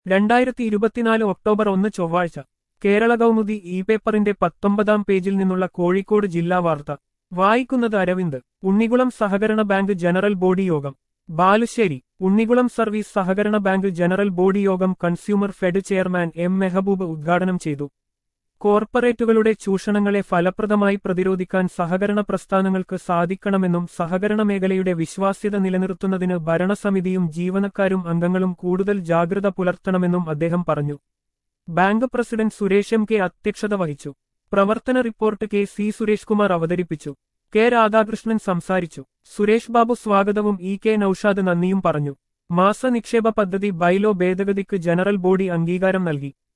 രണ്ടായിരത്തി ഇരുപത്തിനാല് ഒക്ടോബർ ഒന്ന് ചൊവ്വാഴ്ച കേരള കൗമുദി ഇ പേപ്പറിന്റെ പത്തൊമ്പതാം പേജിൽ നിന്നുള്ള കോഴിക്കോട് ജില്ലാ വാർത്ത വായിക്കുന്നത് അരവിന്ദ് ഉണ്ണികുളം സഹകരണ ബാങ്ക് ജനറൽ ബോഡി യോഗം ബാലുശ്ശേരി ഉണ്ണികുളം സർവീസ് സഹകരണ ബാങ്ക് ജനറൽ ബോഡി യോഗം consumer fed chairman M Mehboob ഉദ്ഘാടനം ചെയ്തു കോർപ്പറേറ്റുകളുടെ ചൂഷണങ്ങളെ ഫലപ്രദമായി പ്രതിരോധിക്കാൻ സഹകരണ പ്രസ്ഥാനങ്ങൾക്ക് സാധിക്കണമെന്നും സഹകരണ മേഖലയുടെ വിശ്വാസ്യത നിലനിർത്തുന്നതിന് ഭരണസമിതിയും ജീവനക്കാരും അംഗങ്ങളും കൂടുതൽ ജാഗ്രത പുലർത്തണമെന്നും അദ്ദേഹം പറഞ്ഞു bank president Suresh M K അധ്യക്ഷത വഹിച്ചു പ്രവർത്തന report K C Suresh Kumar അവതരിപ്പിച്ചു കെ രാധാകൃഷ്ണൻ സംസാരിച്ചു സുരേഷ് ബാബു സ്വാഗതവും ഇ കെ നൌഷാദ് നന്ദിയും പറഞ്ഞു മാസ നിക്ഷേപ പദ്ധതി ബൈലോ ഭേദഗതിക്ക് ജനറൽ ബോഡി അംഗീകാരം നൽകി